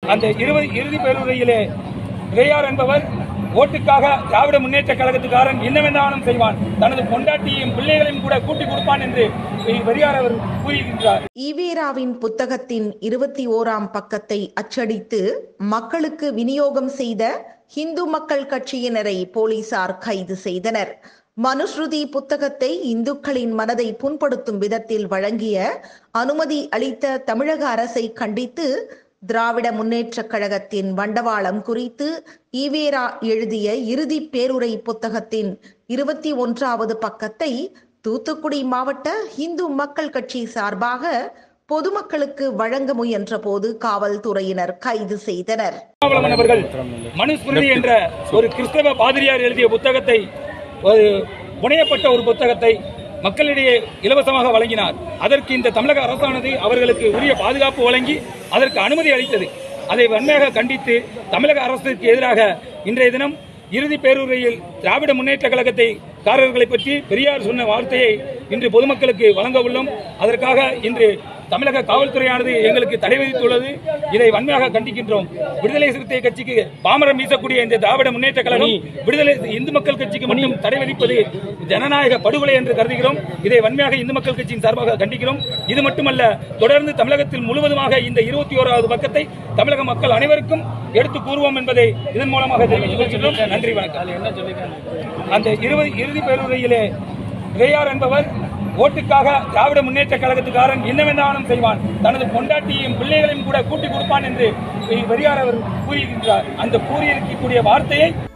அந்த இருபது இறுதி பேருரையிலே இறையார் என்பவர் ஓட்டுக்காக திராவிட முன்னேற்ற கழகத்துக்காரன் என்னவென்றாலும் செய்வான் தனது பொண்டாட்டியையும் பிள்ளைகளையும் கூட கூட்டி கொடுப்பான் என்று பெரியார் அவர் கூறியிருக்கிறார் ஈவேராவின் புத்தகத்தின் இருபத்தி ஓராம் பக்கத்தை அச்சடித்து மக்களுக்கு விநியோகம் செய்த இந்து மக்கள் கட்சியினரை போலீசார் கைது செய்தனர் மனுஸ்ருதி புத்தகத்தை இந்துக்களின் மனதை புண்படுத்தும் விதத்தில் வழங்கிய அனுமதி அளித்த தமிழக அரசை கண்டித்து திராவிட முன்னேற்றக் கழகத்தின் வண்டவாளம் குறித்து ஈவேரா எழுதிய இறுதி பேருரை புத்தகத்தின் இருபத்தி ஒன்றாவது பக்கத்தை தூத்துக்குடி மாவட்ட இந்து மக்கள் கட்சி சார்பாக பொதுமக்களுக்கு வழங்க முயன்ற போது காவல்துறையினர் கைது செய்தனர் திருமாவளவன் அவர்கள் மனுஸ்மிருதி என்ற ஒரு கிறிஸ்தவ பாதிரியார் எழுதிய புத்தகத்தை ஒரு புனையப்பட்ட ஒரு புத்தகத்தை மக்களிடையே இலவசமாக வழங்கினார் அதற்கு இந்த தமிழக அரசானது அவர்களுக்கு உரிய பாதுகாப்பு வழங்கி அதற்கு அனுமதி அளித்தது அதை வன்மையாக கண்டித்து தமிழக அரசுக்கு எதிராக இன்றைய தினம் இறுதி பேருரையில் திராவிட முன்னேற்ற கழகத்தை காரர்களை பற்றி பெரியார் சொன்ன வார்த்தையை இன்று பொதுமக்களுக்கு வழங்க உள்ளோம் அதற்காக இன்று தமிழக காவல்துறையானது எங்களுக்கு தடை விதித்துள்ளது இதை வன்மையாக கண்டிக்கின்றோம் விடுதலை சிறுத்தை கட்சிக்கு பாமரம் வீசக்கூடிய இந்த திராவிட முன்னேற்ற கழகம் விடுதலை இந்து மக்கள் கட்சிக்கு மட்டும் தடை விதிப்பது ஜனநாயக படுகொலை என்று கருதுகிறோம் இதை வன்மையாக இந்து மக்கள் கட்சியின் சார்பாக கண்டிக்கிறோம் இது மட்டுமல்ல தொடர்ந்து தமிழகத்தில் முழுவதுமாக இந்த இருபத்தி ஓராவது பக்கத்தை தமிழக மக்கள் அனைவருக்கும் எடுத்து கூறுவோம் என்பதை இதன் மூலமாக தெரிவித்துக் கொள்கின்றோம் நன்றி வணக்கம் அந்த இருபது இறுதி பேருரையிலே இறையார் என்பவர் ஓட்டுக்காக திராவிட முன்னேற்ற கழகத்துக்காரன் என்னவென்றாலும் செய்வான் தனது பொண்டாட்டியையும் பிள்ளைகளையும் கூட கூட்டி கொடுப்பான் என்று பெரியார் அவர் கூறியிருக்கிறார் அந்த கூறியிருக்கக்கூடிய வார்த்தையை